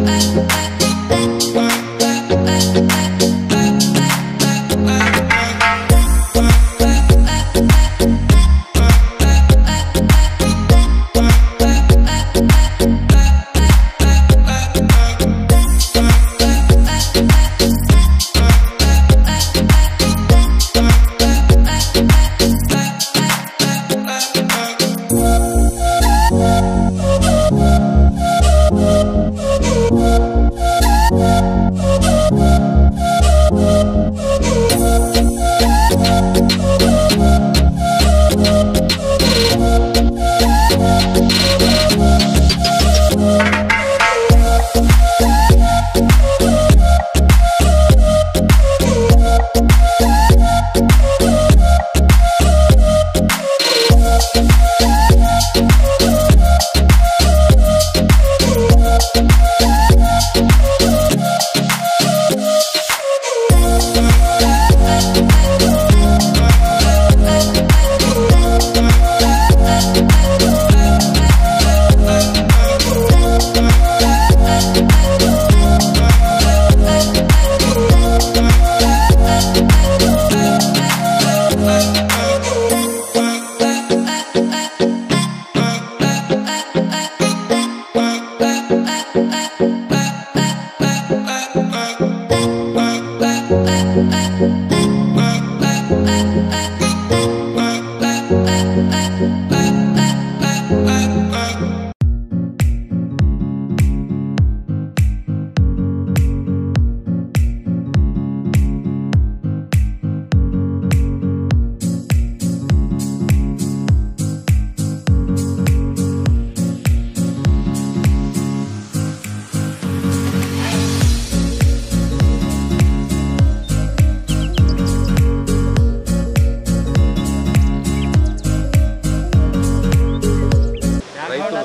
రైతులు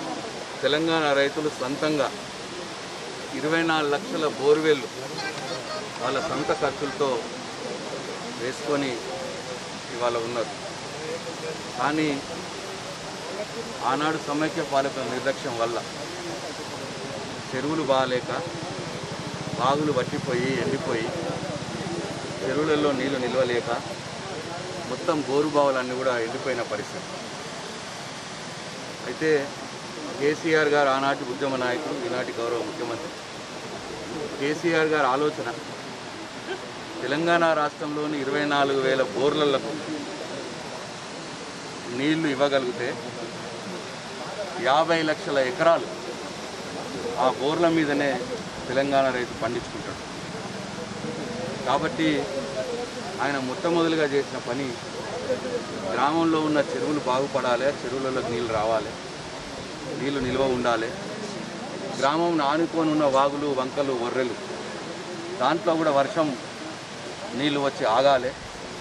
తెలంగాణ రైతులు సొంతంగా ఇరవై నాలుగు లక్షల బోర్వెల్లు వాళ్ళ సొంత ఖర్చులతో వేసుకొని ఇవాళ ఉన్నారు కానీ ఆనాడు సమైక్య పాలకుల నిర్లక్ష్యం వల్ల చెరువులు బాగాలేక బాగులు పట్టిపోయి ఎండిపోయి చెరువులలో నీళ్లు నిల్వలేక మొత్తం బోరు బావులన్నీ కూడా ఎండిపోయిన పరిస్థితి అయితే కేసీఆర్ గారు ఆనాటి ఉద్యమ నాయకుడు ఈనాటి గౌరవ ముఖ్యమంత్రి కేసీఆర్ గారి ఆలోచన తెలంగాణ రాష్ట్రంలోని ఇరవై నాలుగు వేల బోర్లకు నీళ్లు ఇవ్వగలిగితే యాభై లక్షల ఎకరాలు ఆ బోర్ల మీదనే తెలంగాణ రైతు పండించుకుంటాడు కాబట్టి ఆయన మొట్టమొదలుగా చేసిన పని గ్రామంలో ఉన్న చెరువులు బాగుపడాలి చెరువులలోకి నీళ్ళు రావాలి నీళ్లు నిల్వ ఉండాలి గ్రామం ఆనుకొని ఉన్న వాగులు వంకలు వర్రెలు దాంట్లో కూడా వర్షం నీళ్లు వచ్చి ఆగాలి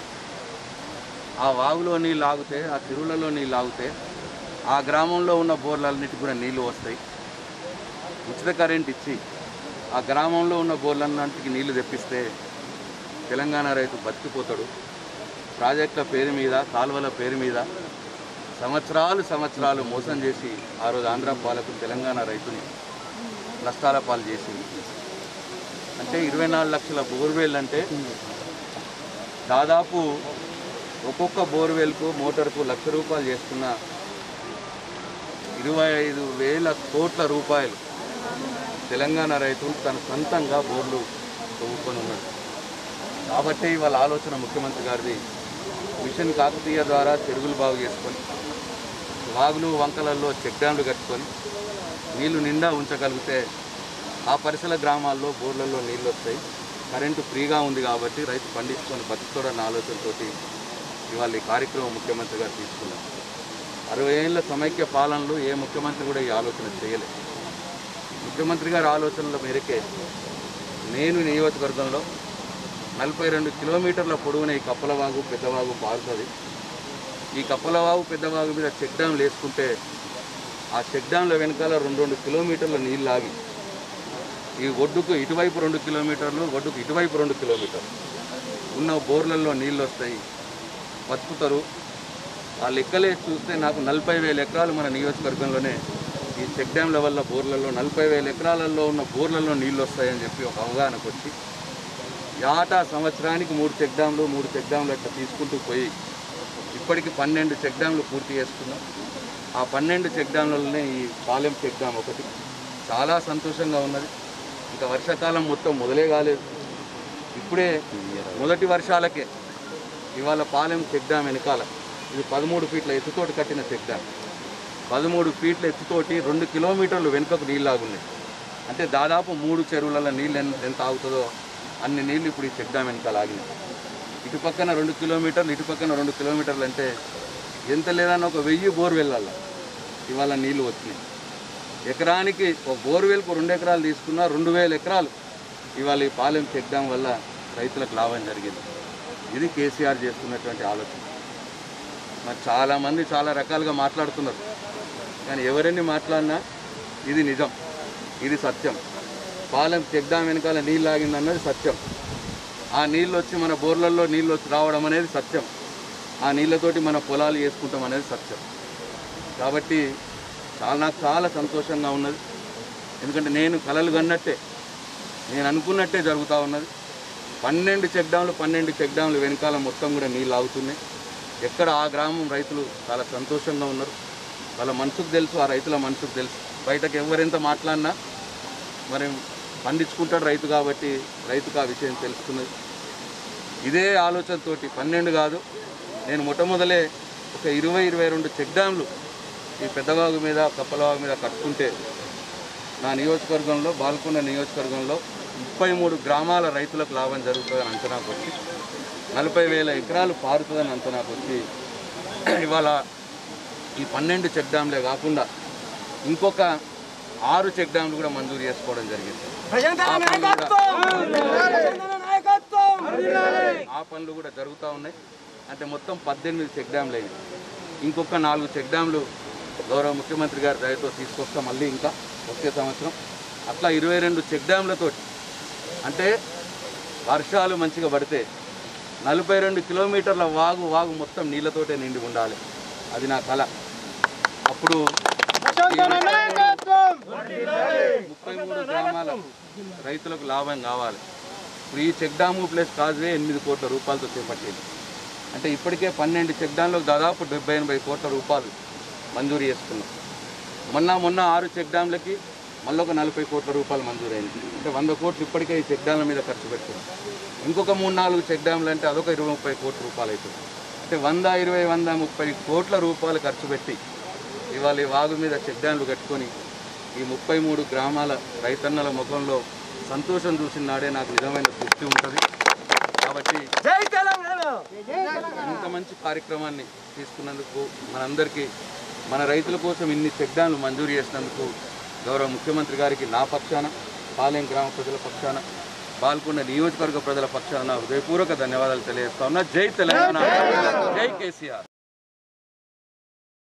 ఆ వాగులో నీళ్ళు ఆగితే ఆ చెరువులలో నీళ్ళు ఆగితే ఆ గ్రామంలో ఉన్న బోర్లన్నిటికి కూడా నీళ్లు వస్తాయి ఉచిత కరెంట్ ఇచ్చి ఆ గ్రామంలో ఉన్న బోర్లన్నింటికి నీళ్లు తెప్పిస్తే తెలంగాణ రైతు బతికిపోతాడు ప్రాజెక్టుల పేరు మీద కాలువల పేరు మీద సంవత్సరాలు సంవత్సరాలు మోసం చేసి ఆ రోజు ఆంధ్ర పాలకు తెలంగాణ రైతుని నష్టాల పాలు చేసింది అంటే ఇరవై నాలుగు లక్షల బోర్వెల్ అంటే దాదాపు ఒక్కొక్క బోర్వెల్కు మోటార్కు లక్ష రూపాయలు చేసుకున్న ఇరవై ఐదు వేల కోట్ల రూపాయలు తెలంగాణ రైతులు తన సొంతంగా బోర్లు తవ్వుకొని ఉన్నాడు కాబట్టి వాళ్ళ ఆలోచన ముఖ్యమంత్రి గారిది మిషన్ కాకతీయ ద్వారా చెరువులు బాగు చేసుకొని వాగులు వంకలల్లో చెక్ డ్యాంలు కట్టుకొని నీళ్లు నిండా ఉంచగలిగితే ఆ పరిసర గ్రామాల్లో బోర్లలో నీళ్ళు వస్తాయి కరెంటు ఫ్రీగా ఉంది కాబట్టి రైతు పండించుకొని బతుకుతాడన్న ఆలోచనతోటి ఇవాళ ఈ కార్యక్రమం ముఖ్యమంత్రి గారు తీసుకున్నారు అరవై ఏళ్ళ సమైక్య పాలనలో ఏ ముఖ్యమంత్రి కూడా ఈ ఆలోచన చేయలేదు ముఖ్యమంత్రి గారి ఆలోచనల మేరకే నేను నియోజకవర్గంలో నలభై రెండు కిలోమీటర్ల పొడవున ఈ కప్పలవాగు పెద్దవాగు పారుతుంది ఈ కప్పలవాగు పెద్దవాగు మీద చెక్ డ్యామ్లు వేసుకుంటే ఆ చెక్ డ్యాంల వెనకాల రెండు రెండు కిలోమీటర్ల నీళ్ళు ఆగి ఈ ఒడ్డుకు ఇటువైపు రెండు కిలోమీటర్లు ఒడ్డుకు ఇటువైపు రెండు కిలోమీటర్లు ఉన్న బోర్లలో నీళ్ళు వస్తాయి బతుకుతారు ఆ లెక్కలే చూస్తే నాకు నలభై వేల ఎకరాలు మన నియోజకవర్గంలోనే ఈ చెక్ డ్యాంల వల్ల బోర్లలో నలభై వేల ఎకరాలలో ఉన్న బోర్లలో నీళ్ళు వస్తాయని చెప్పి ఒక అవగాహనకు వచ్చి యాటా సంవత్సరానికి మూడు చెక్ డ్యాంలు మూడు చెక్ డ్యాంలు అట్లా తీసుకుంటూ పోయి ఇప్పటికి పన్నెండు చెక్ డ్యాంలు పూర్తి చేసుకున్నాం ఆ పన్నెండు చెక్ డ్యాంలలోనే ఈ పాలెం చెక్ డ్యామ్ ఒకటి చాలా సంతోషంగా ఉన్నది ఇంకా వర్షాకాలం మొత్తం మొదలే కాలేదు ఇప్పుడే మొదటి వర్షాలకే ఇవాళ పాలెం చెక్ డ్యామ్ వెనకాల ఇది పదమూడు ఫీట్ల ఎత్తుతోటి కట్టిన చెక్ డ్యామ్ పదమూడు ఫీట్ల ఎత్తుతోటి రెండు కిలోమీటర్లు వెనుకకు నీళ్ళు ఆగున్నాయి అంటే దాదాపు మూడు చెరువులలో నీళ్ళు ఎంత ఎంత ఆగుతుందో అన్ని నీళ్ళు ఇప్పుడు ఈ చెక్ డ్యామ్ వెనకాల ఆగినాయి ఇటు పక్కన రెండు కిలోమీటర్లు ఇటు పక్కన రెండు కిలోమీటర్లు అంటే ఎంత లేదన్నా ఒక వెయ్యి బోర్ వెళ్ళాల ఇవాళ నీళ్ళు వచ్చినాయి ఎకరానికి ఒక బోర్వెల్కు రెండు ఎకరాలు తీసుకున్నా రెండు వేల ఎకరాలు ఇవాళ ఈ పాలెం చెక్ డ్యామ్ వల్ల రైతులకు లాభం జరిగింది ఇది కేసీఆర్ చేస్తున్నటువంటి ఆలోచన మరి చాలామంది చాలా రకాలుగా మాట్లాడుతున్నారు కానీ ఎవరెన్ని మాట్లాడినా ఇది నిజం ఇది సత్యం పాలెం చెక్ డ్యామ్ వెనకాల నీళ్ళు ఆగిందన్నది సత్యం ఆ నీళ్ళు వచ్చి మన బోర్లలో నీళ్ళు వచ్చి రావడం అనేది సత్యం ఆ నీళ్ళతోటి మన పొలాలు వేసుకుంటాం అనేది సత్యం కాబట్టి చాలా నాకు చాలా సంతోషంగా ఉన్నది ఎందుకంటే నేను కలలు కన్నట్టే నేను అనుకున్నట్టే జరుగుతూ ఉన్నది పన్నెండు చెక్ డ్యాంలు పన్నెండు చెక్ డ్యాంలు వెనకాల మొత్తం కూడా నీళ్ళు ఆగుతున్నాయి ఎక్కడ ఆ గ్రామం రైతులు చాలా సంతోషంగా ఉన్నారు వాళ్ళ మనసుకు తెలుసు ఆ రైతుల మనసుకు తెలుసు బయటకు ఎవరెంత మాట్లాడినా మరి పండించుకుంటాడు రైతు కాబట్టి రైతుకు ఆ విషయం తెలుస్తున్నది ఇదే ఆలోచనతోటి పన్నెండు కాదు నేను మొట్టమొదలే ఒక ఇరవై ఇరవై రెండు చెక్ డ్యాంలు ఈ పెద్దవాగు మీద కప్పలవాగు మీద కట్టుకుంటే నా నియోజకవర్గంలో బాల్కొండ నియోజకవర్గంలో ముప్పై మూడు గ్రామాల రైతులకు లాభం జరుగుతుందని అంచనాకు వచ్చి నలభై వేల ఎకరాలు పారుతుందని అంచనాకు వచ్చి ఇవాళ ఈ పన్నెండు చెక్ డ్యాంలే కాకుండా ఇంకొక ఆరు చెక్ డ్యాంలు కూడా మంజూరు చేసుకోవడం జరిగింది ఆ పనులు కూడా- ఆ పనులు కూడా జరుగుతూ ఉన్నాయి అంటే మొత్తం పద్దెనిమిది చెక్ డ్యాంలు అయినాయి ఇంకొక నాలుగు చెక్ డ్యాంలు గౌరవ ముఖ్యమంత్రి గారి దయతో తీసుకొస్తాం మళ్ళీ ఇంకా వచ్చే సంవత్సరం అట్లా ఇరవై రెండు చెక్ డ్యాంలతో అంటే వర్షాలు మంచిగా పడితే నలభై రెండు కిలోమీటర్ల వాగు వాగు మొత్తం నీళ్ళతోటే నిండి ఉండాలి అది నా కళ అప్పుడు ముప్పై మూడు గ్రామాల రైతులకు లాభం కావాలి ఇప్పుడు ఈ చెక్ డ్యాము ప్లస్ కాజ్వే ఎనిమిది కోట్ల రూపాయలతో చేపట్టింది అంటే ఇప్పటికే పన్నెండు చెక్ డ్యాంలకు దాదాపు డెబ్బై ఎనభై కోట్ల రూపాయలు మంజూరు చేసుకున్నాం మొన్న మొన్న ఆరు చెక్ డ్యాంలకి మళ్ళీ ఒక నలభై కోట్ల రూపాయలు మంజూరైంది అంటే వంద కోట్లు ఇప్పటికే ఈ చెక్ డ్యాంల మీద ఖర్చు పెట్టుకున్నాం ఇంకొక మూడు నాలుగు చెక్ డ్యాంలు అంటే అదొక ఇరవై ముప్పై కోట్ల రూపాయలు అవుతుంది అంటే వంద ఇరవై వంద ముప్పై కోట్ల రూపాయలు ఖర్చు పెట్టి ఇవాళ ఈ వాగు మీద చెక్ డ్యాంలు కట్టుకొని ఈ ముప్పై మూడు గ్రామాల రైతన్నల ముఖంలో సంతోషం చూసిన నాడే నాకు నిజమైన తృప్తి ఉంటుంది కాబట్టి ఇంత మంచి కార్యక్రమాన్ని తీసుకున్నందుకు మనందరికీ మన రైతుల కోసం ఇన్ని చెక్ డ్యాంలు మంజూరు చేసినందుకు గౌరవ ముఖ్యమంత్రి గారికి నా పక్షాన పాలెం గ్రామ ప్రజల పక్షాన పాల్గొన్న నియోజకవర్గ ప్రజల పక్షాన హృదయపూర్వక ధన్యవాదాలు తెలియజేస్తా ఉన్నా జై తెలంగాణ జై కేసీఆర్